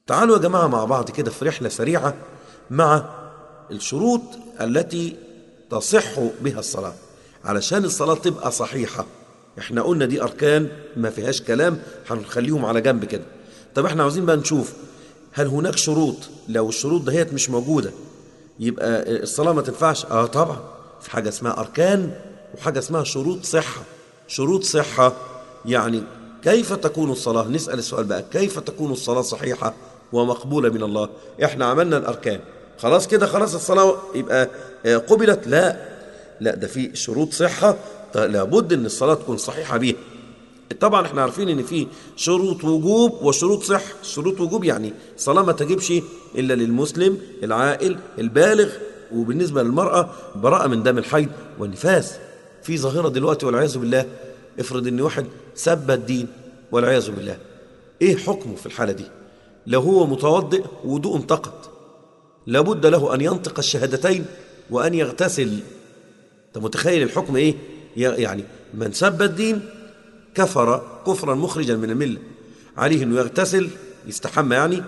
تعالوا يا جماعة مع بعض كده في رحلة سريعة مع الشروط التي تصح بها الصلاة علشان الصلاة تبقى صحيحة احنا قلنا دي أركان ما فيهاش كلام هنخليهم على جنب كده طب احنا عاوزين بقى نشوف هل هناك شروط لو الشروط دهيت مش موجودة يبقى الصلاة ما تنفعش اه طبعا في حاجة اسمها أركان وحاجة اسمها شروط صحة شروط صحة يعني كيف تكون الصلاة نسأل السؤال بقى كيف تكون الصلاة صحيحة ومقبولة من الله احنا عملنا الأركان خلاص كده خلاص الصلاة يبقى قبلت لا لا ده في شروط صحة لابد ان الصلاة تكون صحيحة بيها طبعا احنا عارفين ان في شروط وجوب وشروط صح شروط وجوب يعني الصلاة ما تجيبش الا للمسلم العاقل البالغ وبالنسبة للمرأة براءة من دم الحيض والنفاس في ظاهرة دلوقتي والعياذ بالله افرض ان واحد سب الدين والعياذ بالله ايه حكمه في الحالة دي لو هو متوضئ وضوء انتقد لابد له ان ينطق الشهادتين وان يغتسل انت متخيل الحكم ايه يعني من سب الدين كفر كفرا مخرجا من المله عليه انه يغتسل يستحمى يعني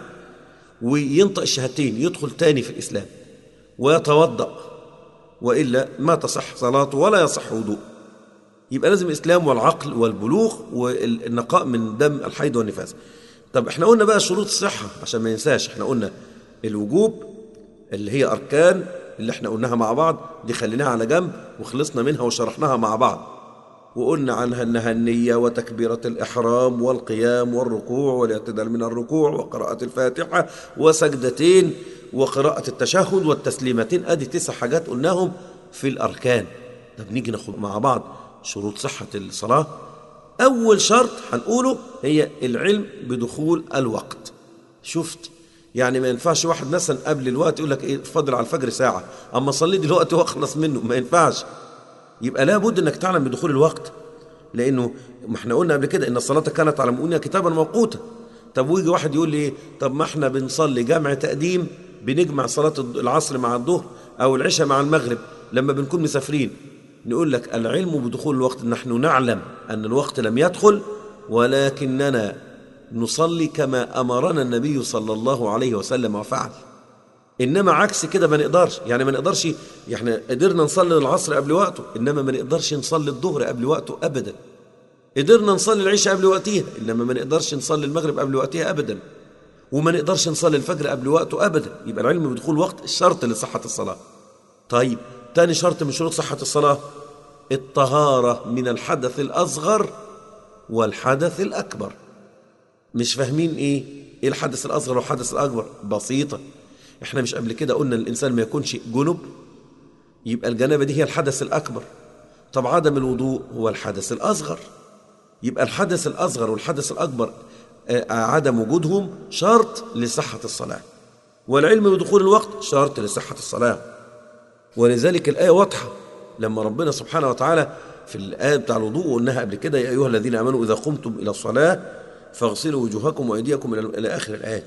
وينطق الشهادتين يدخل تاني في الاسلام ويتوضا والا ما تصح صلاته ولا يصح وضوء يبقى لازم الاسلام والعقل والبلوغ والنقاء من دم الحيض والنفاس طب احنا قلنا بقى شروط الصحه عشان ما ينساش احنا قلنا الوجوب اللي هي اركان اللي احنا قلناها مع بعض دي خليناها على جنب وخلصنا منها وشرحناها مع بعض وقلنا عنها انها النية وتكبيرة الإحرام والقيام والركوع والاعتدال من الركوع وقراءة الفاتحة وسجدتين وقراءة التشهد والتسليمتين ادي تسع حاجات قلناهم في الأركان طب نيجي ناخد مع بعض شروط صحة الصلاة أول شرط هنقوله هي العلم بدخول الوقت شفت يعني ما ينفعش واحد مثلا قبل الوقت يقول لك ايه اتفضل على الفجر ساعة اما صلي دلوقتي واخلص منه ما ينفعش يبقى لابد انك تعلم بدخول الوقت لانه ما احنا قلنا قبل كده ان الصلاة كانت على مؤمنين كتابا موقوتا طب ويجي واحد يقول لي ايه طب ما احنا بنصلي جمع تقديم بنجمع صلاة العصر مع الظهر او العشاء مع المغرب لما بنكون مسافرين نقول لك العلم بدخول الوقت نحن نعلم ان الوقت لم يدخل ولكننا نصلي كما امرنا النبي صلى الله عليه وسلم وفعل انما عكس كده ما نقدرش يعني ما نقدرش احنا قدرنا نصلي العصر قبل وقته انما ما نقدرش نصلي الظهر قبل وقته ابدا قدرنا نصلي العشاء قبل وقتها انما ما نقدرش نصلي المغرب قبل وقتها ابدا وما نقدرش نصلي الفجر قبل وقته ابدا يبقى العلم بدخول وقت شرط لصحه الصلاه طيب تاني شرط من شروط صحه الصلاه الطهاره من الحدث الاصغر والحدث الاكبر مش فاهمين ايه ايه الحدث الاصغر والحدث الاكبر بسيطه احنا مش قبل كده قلنا الانسان ما يكونش جنب يبقى الجنابه دي هي الحدث الاكبر طب عدم الوضوء هو الحدث الاصغر يبقى الحدث الاصغر والحدث الاكبر عدم وجودهم شرط لصحه الصلاه والعلم بدخول الوقت شرط لصحه الصلاه ولذلك الايه واضحه لما ربنا سبحانه وتعالى في الايه بتاع الوضوء قلناها قبل كده يا ايها الذين امنوا اذا قمتم الى الصلاه فاغسلوا وجوهكم وايديكم الى اخر الايه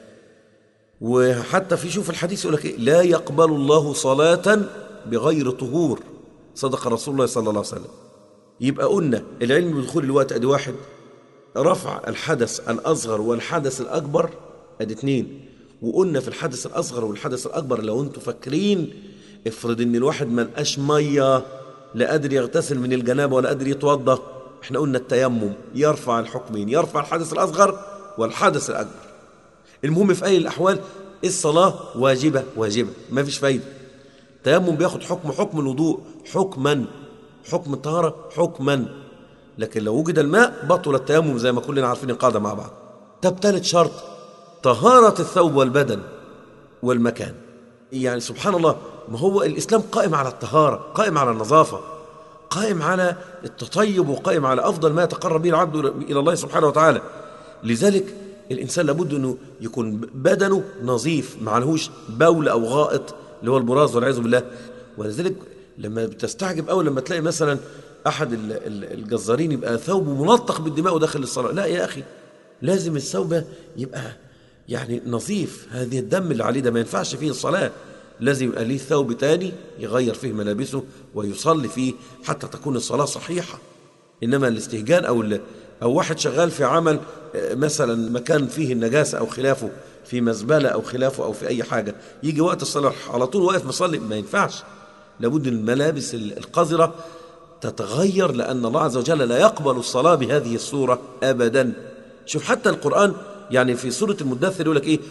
وحتى في شوف الحديث يقول لك إيه؟ لا يقبل الله صلاة بغير طهور صدق رسول الله صلى الله عليه وسلم يبقى قلنا العلم بدخول الوقت ادي واحد رفع الحدث الاصغر والحدث الاكبر ادي اتنين وقلنا في الحدث الاصغر والحدث الاكبر لو انتوا فاكرين افرض ان الواحد ما لقاش ميه لا قادر يغتسل من الجنابه ولا قادر يتوضا احنا قلنا التيمم يرفع الحكمين يرفع الحدث الاصغر والحدث الاكبر المهم في اي الاحوال الصلاه واجبه واجبه ما فيش فايده التيمم بياخد حكم حكم الوضوء حكما حكم الطهاره حكما لكن لو وجد الماء بطل التيمم زي ما كلنا عارفين القاعده مع بعض طب ثالث شرط طهاره الثوب والبدن والمكان يعني سبحان الله ما هو الاسلام قائم على الطهاره قائم على النظافه قائم على التطيب وقائم على افضل ما يتقرب به العبد الى الله سبحانه وتعالى لذلك الانسان لابد انه يكون بدنه نظيف ما عليهوش بول او غائط اللي هو البراز والعياذ بالله ولذلك لما بتستعجب قوي لما تلاقي مثلا احد الجزارين يبقى ثوبه ملطخ بالدماء وداخل الصلاه لا يا اخي لازم الثوب يبقى يعني نظيف هذه الدم اللي عليه ده ما ينفعش فيه الصلاه لازم يبقى ليه ثوب تاني يغير فيه ملابسه ويصلي فيه حتى تكون الصلاه صحيحه انما الاستهجان او او واحد شغال في عمل مثلا مكان فيه النجاسة أو خلافه في مزبلة أو خلافه أو في أي حاجة يجي وقت الصلاة على طول واقف مصلي ما ينفعش لابد الملابس القذرة تتغير لأن الله عز وجل لا يقبل الصلاة بهذه الصورة أبدا شوف حتى القرآن يعني في سورة المدثر يقول لك إيه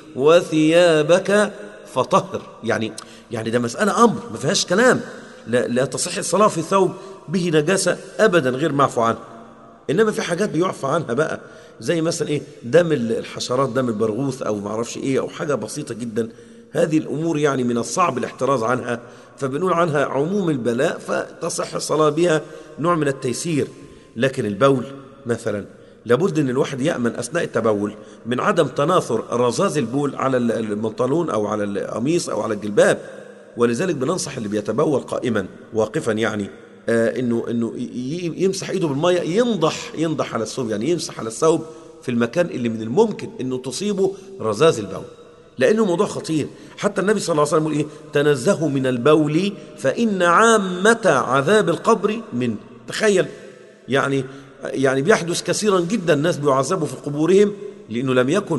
وثيابك فطهر يعني يعني ده مسألة أمر ما فيهاش كلام لا, لا تصح الصلاة في ثوب به نجاسة أبدا غير معفو عنه إنما في حاجات بيعفى عنها بقى زي مثلا إيه دم الحشرات دم البرغوث أو معرفش إيه أو حاجة بسيطة جدا هذه الأمور يعني من الصعب الاحتراز عنها فبنقول عنها عموم البلاء فتصح الصلاة بها نوع من التيسير لكن البول مثلا لابد ان الواحد يامن اثناء التبول من عدم تناثر رذاذ البول على البنطلون او على القميص او على الجلباب ولذلك بننصح اللي بيتبول قائما واقفا يعني آه انه انه يمسح ايده بالميه ينضح ينضح على الثوب يعني يمسح على الثوب في المكان اللي من الممكن انه تصيبه رذاذ البول لانه موضوع خطير حتى النبي صلى الله عليه وسلم يقول ايه تنزهوا من البول فان عامه عذاب القبر من تخيل يعني يعني بيحدث كثيرا جدا الناس بيعذبوا في قبورهم لانه لم يكن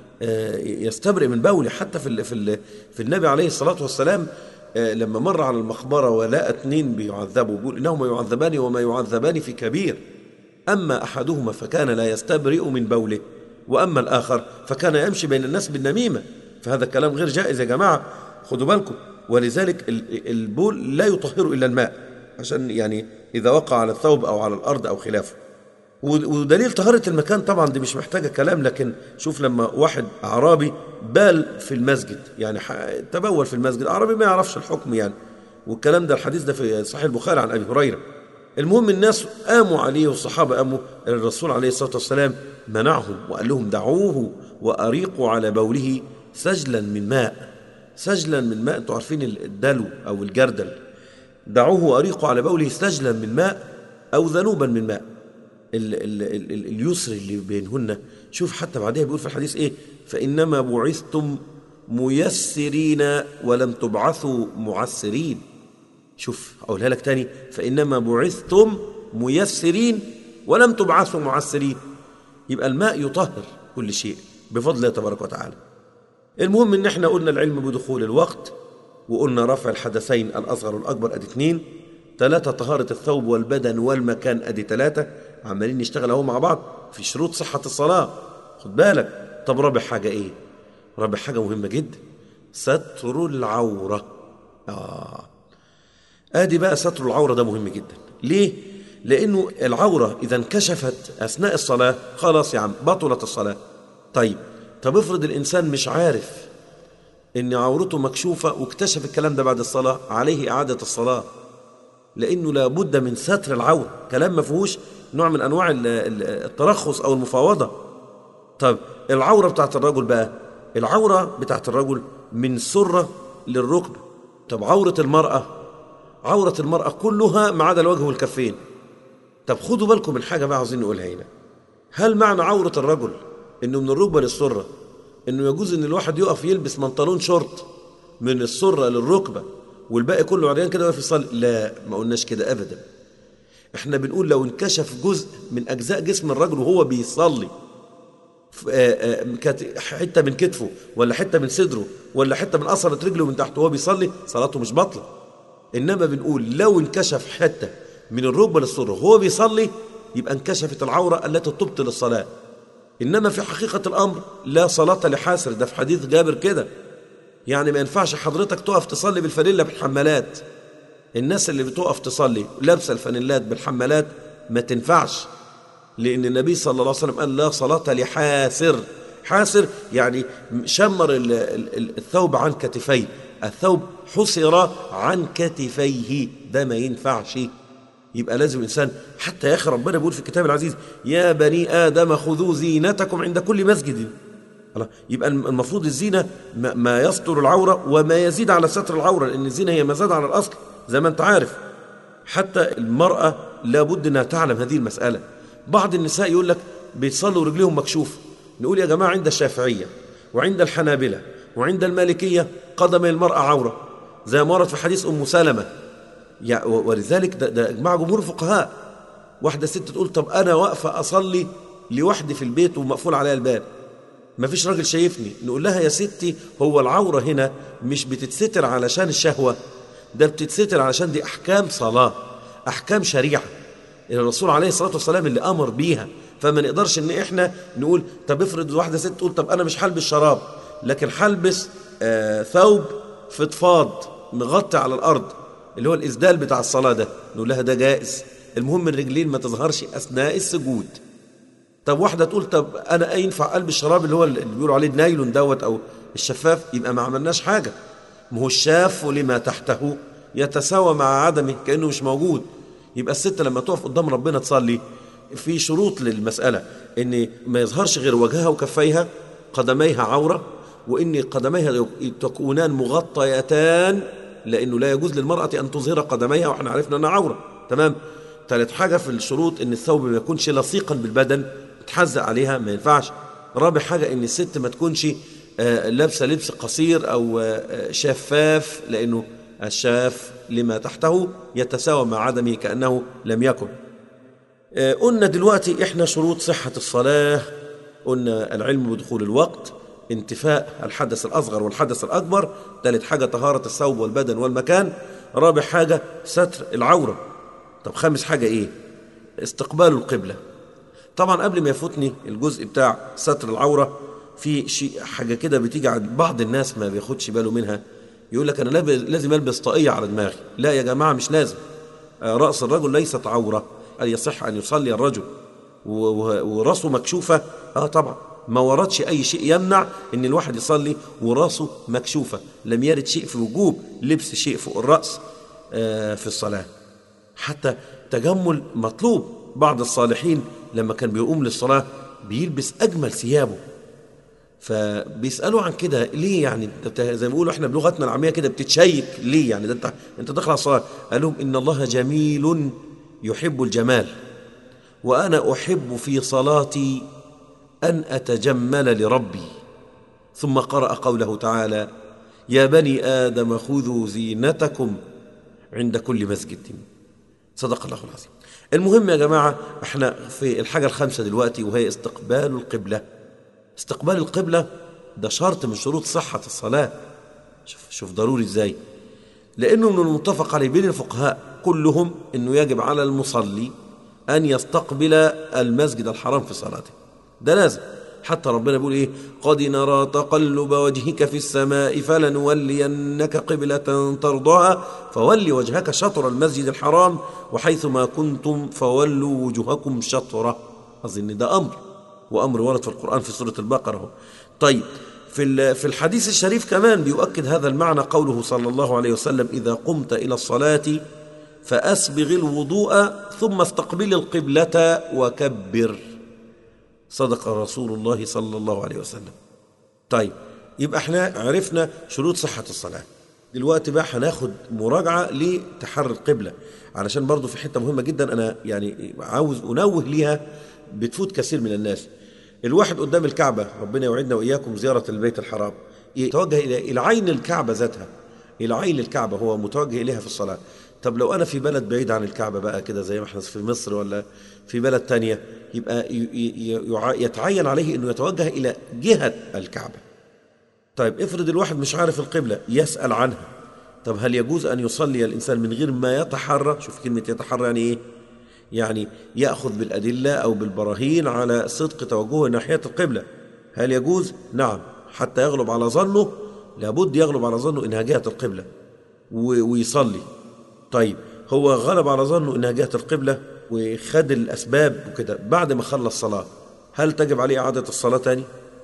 يستبرئ من بوله حتى في في في النبي عليه الصلاه والسلام لما مر على المقبره ولقى اثنين بيعذبوا بيقول انهما يعذبان وما يعذبان في كبير اما احدهما فكان لا يستبرئ من بوله واما الاخر فكان يمشي بين الناس بالنميمه فهذا كلام غير جائز يا جماعه خدوا بالكم ولذلك البول لا يطهر الا الماء عشان يعني اذا وقع على الثوب او على الارض او خلافه ودليل طهارة المكان طبعا دي مش محتاجة كلام لكن شوف لما واحد أعرابي بال في المسجد يعني تبول في المسجد أعرابي ما يعرفش الحكم يعني والكلام ده الحديث ده في صحيح البخاري عن أبي هريرة المهم الناس قاموا عليه والصحابة قاموا الرسول عليه الصلاة والسلام منعهم وقال لهم دعوه وأريقوا على بوله سجلا من ماء سجلا من ماء انتوا عارفين الدلو أو الجردل دعوه وأريقوا على بوله سجلا من ماء أو ذنوبا من ماء ال ال ال ال اليسر اللي بينهن شوف حتى بعدها بيقول في الحديث ايه فانما بعثتم ميسرين ولم تبعثوا معسرين شوف اقولها لك تاني فانما بعثتم ميسرين ولم تبعثوا معسرين يبقى الماء يطهر كل شيء بفضل الله تبارك وتعالى المهم ان احنا قلنا العلم بدخول الوقت وقلنا رفع الحدثين الاصغر والاكبر ادي اثنين ثلاثة طهارة الثوب والبدن والمكان ادي ثلاثة عمالين نشتغل اهو مع بعض في شروط صحة الصلاة خد بالك طب رابع حاجة ايه رابع حاجة مهمة جدا ستر العورة آه. ادي بقى ستر العورة ده مهم جدا ليه لانه العورة اذا انكشفت اثناء الصلاة خلاص يا عم بطلت الصلاة طيب طب افرض الانسان مش عارف ان عورته مكشوفة واكتشف الكلام ده بعد الصلاة عليه اعادة الصلاة لانه لابد من ستر العورة كلام ما فيهوش نوع من انواع الترخص او المفاوضه طب العوره بتاعت الرجل بقى العوره بتاعت الرجل من سره للركبه طب عوره المراه عوره المراه كلها ما عدا الوجه والكفين طب خدوا بالكم من حاجه بقى عاوزين نقولها هنا هل معنى عوره الرجل انه من الركبه للسره انه يجوز ان الواحد يقف يلبس بنطلون شورت من السره للركبه والباقي كله عريان كده واقف يصلي لا ما قلناش كده ابدا احنا بنقول لو انكشف جزء من اجزاء جسم الرجل وهو بيصلي حته من كتفه ولا حته من صدره ولا حته من قصره رجله من تحت وهو بيصلي صلاته مش باطله انما بنقول لو انكشف حته من الركبه للسره وهو بيصلي يبقى انكشفت العوره التي تبطل الصلاه انما في حقيقه الامر لا صلاه لحاسر ده في حديث جابر كده يعني ما ينفعش حضرتك تقف تصلي بالفانيلا بالحمالات الناس اللي بتقف تصلي لابسه الفانيلات بالحمالات ما تنفعش لان النبي صلى الله عليه وسلم قال لا صلاه لحاسر حاسر يعني شمر الثوب عن كتفيه الثوب حصر عن كتفيه ده ما ينفعش يبقى لازم الانسان حتى يا اخي ربنا بيقول في الكتاب العزيز يا بني ادم خذوا زينتكم عند كل مسجد يبقى المفروض الزينه ما يستر العوره وما يزيد على ستر العوره لان الزينه هي ما زاد على الاصل زي ما انت عارف حتى المرأة لابد انها تعلم هذه المسألة بعض النساء يقول لك بيصلوا رجليهم مكشوفة نقول يا جماعة عند الشافعية وعند الحنابلة وعند المالكية قدم المرأة عورة زي ما ورد في حديث أم سلمة ولذلك ده, ده إجماع جمهور الفقهاء واحدة ست تقول طب أنا واقفة أصلي لوحدي في البيت ومقفول عليا الباب ما فيش راجل شايفني نقول لها يا ستي هو العورة هنا مش بتتستر علشان الشهوة ده بتتستر علشان دي أحكام صلاة أحكام شريعة الرسول عليه الصلاة والسلام اللي أمر بيها فما نقدرش ان احنا نقول طب افرض واحدة ست تقول طب انا مش هلبس شراب لكن هلبس آه ثوب فضفاض مغطي على الارض اللي هو الاسدال بتاع الصلاة ده نقول لها ده جائز المهم الرجلين ما تظهرش اثناء السجود طب واحدة تقول طب أنا ينفع ألبس الشراب اللي هو اللي بيقولوا عليه النايلون دوت أو الشفاف يبقى ما عملناش حاجة ما هو الشاف لما تحته يتساوى مع عدمه كأنه مش موجود يبقى الست لما تقف قدام ربنا تصلي في شروط للمسألة إن ما يظهرش غير وجهها وكفيها قدميها عورة وإن قدميها تكونان مغطيتان لأنه لا يجوز للمرأة أن تظهر قدميها وإحنا عرفنا أنها عورة تمام ثالث حاجة في الشروط إن الثوب ما يكونش لصيقا بالبدن تحزق عليها ما ينفعش رابع حاجة إن الست ما تكونش لابسة لبس قصير أو شفاف لأنه الشاف لما تحته يتساوى مع عدمه كأنه لم يكن قلنا دلوقتي إحنا شروط صحة الصلاة قلنا العلم بدخول الوقت انتفاء الحدث الأصغر والحدث الأكبر ثالث حاجة طهارة الثوب والبدن والمكان رابع حاجة ستر العورة طب خامس حاجة إيه استقبال القبلة طبعا قبل ما يفوتني الجزء بتاع ستر العورة في شيء حاجة كده بتيجي عند بعض الناس ما بياخدش باله منها يقول لك أنا لازم ألبس طاقية على دماغي لا يا جماعة مش لازم رأس الرجل ليست عورة أن يصح أن يصلي الرجل وراسه مكشوفة آه طبعا ما وردش أي شيء يمنع أن الواحد يصلي وراسه مكشوفة لم يرد شيء في وجوب لبس شيء فوق الرأس آه في الصلاة حتى تجمل مطلوب بعض الصالحين لما كان بيقوم للصلاة بيلبس أجمل ثيابه فبيسألوا عن كده ليه يعني زي ما بيقولوا احنا بلغتنا العامية كده بتتشيك ليه يعني ده انت انت داخل على الصلاة قال لهم إن الله جميل يحب الجمال وأنا أحب في صلاتي أن أتجمل لربي ثم قرأ قوله تعالى يا بني آدم خذوا زينتكم عند كل مسجد صدق الله العظيم المهم يا جماعة احنا في الحاجة الخامسة دلوقتي وهي استقبال القبلة استقبال القبلة ده شرط من شروط صحة الصلاة شوف, شوف ضروري ازاي لأنه من المتفق عليه بين الفقهاء كلهم أنه يجب على المصلي أن يستقبل المسجد الحرام في صلاته ده لازم حتى ربنا بيقول ايه قد نرى تقلب وجهك في السماء فلنولينك قبلة ترضاها فول وجهك شطر المسجد الحرام وحيثما كنتم فولوا وجوهكم شطرة أظن ده أمر وأمر ورد في القرآن في سورة البقرة طيب في في الحديث الشريف كمان بيؤكد هذا المعنى قوله صلى الله عليه وسلم إذا قمت إلى الصلاة فأسبغ الوضوء ثم استقبل القبلة وكبر صدق رسول الله صلى الله عليه وسلم طيب يبقى احنا عرفنا شروط صحة الصلاة دلوقتي بقى هناخد مراجعة لتحري القبلة علشان برضو في حتة مهمة جدا أنا يعني عاوز أنوه ليها بتفوت كثير من الناس الواحد قدام الكعبة ربنا يوعدنا وإياكم زيارة البيت الحرام يتوجه إلى إلى عين الكعبة ذاتها إلى عين الكعبة هو متوجه إليها في الصلاة طب لو أنا في بلد بعيد عن الكعبة بقى كده زي ما احنا في مصر ولا في بلد تانية يبقى يتعين عليه أنه يتوجه إلى جهة الكعبة طيب افرض الواحد مش عارف القبلة يسأل عنها طب هل يجوز أن يصلي الإنسان من غير ما يتحرى شوف كلمة يتحرى يعني إيه يعني يأخذ بالأدلة أو بالبراهين على صدق توجهه ناحية القبلة هل يجوز؟ نعم حتى يغلب على ظنه لابد يغلب على ظنه إنها جهة القبلة ويصلي طيب هو غلب على ظنه إنها جهة القبلة وخد الأسباب وكده بعد ما خلص صلاة هل تجب عليه إعادة الصلاة تاني؟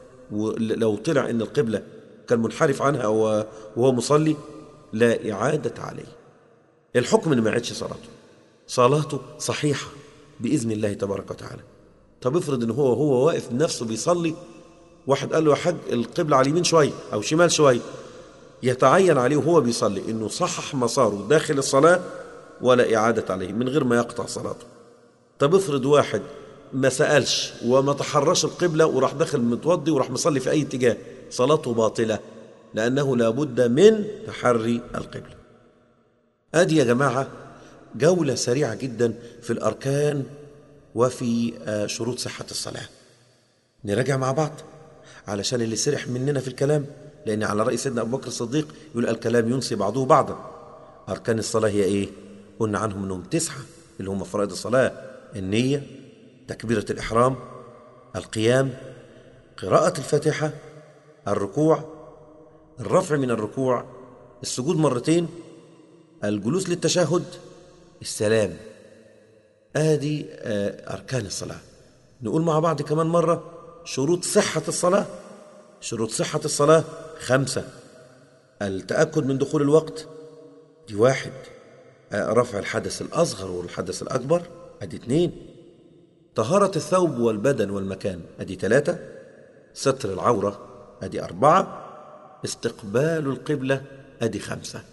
ولو طلع إن القبلة كان منحرف عنها وهو مصلي لا إعادة عليه الحكم إن ما يعيدش صلاته صلاته صحيحة بإذن الله تبارك وتعالى طب افرض إن هو هو واقف نفسه بيصلي واحد قال له يا حاج القبلة على اليمين شوية أو شمال شوية يتعين عليه وهو بيصلي إنه صحح مساره داخل الصلاة ولا إعادة عليه من غير ما يقطع صلاته طب افرض واحد ما سألش وما تحرش القبلة وراح داخل متوضي وراح مصلي في أي اتجاه صلاته باطلة لأنه لابد من تحري القبلة أدي يا جماعة جولة سريعة جدا في الأركان وفي آه، شروط صحة الصلاة نراجع مع بعض علشان اللي سرح مننا في الكلام لأن على رأي سيدنا أبو بكر الصديق يقول الكلام ينسي بعضه بعضا أركان الصلاة هي إيه؟ قلنا عنهم أنهم تسعة اللي هم فرائض الصلاة النية تكبيرة الإحرام القيام قراءة الفاتحة الركوع الرفع من الركوع السجود مرتين الجلوس للتشهد السلام ادي آه، اركان الصلاه نقول مع بعض كمان مره شروط صحه الصلاه شروط صحه الصلاه خمسه التاكد من دخول الوقت دي واحد آه، رفع الحدث الاصغر والحدث الاكبر ادي اتنين طهاره الثوب والبدن والمكان ادي ثلاثه ستر العوره ادي اربعه استقبال القبله ادي خمسه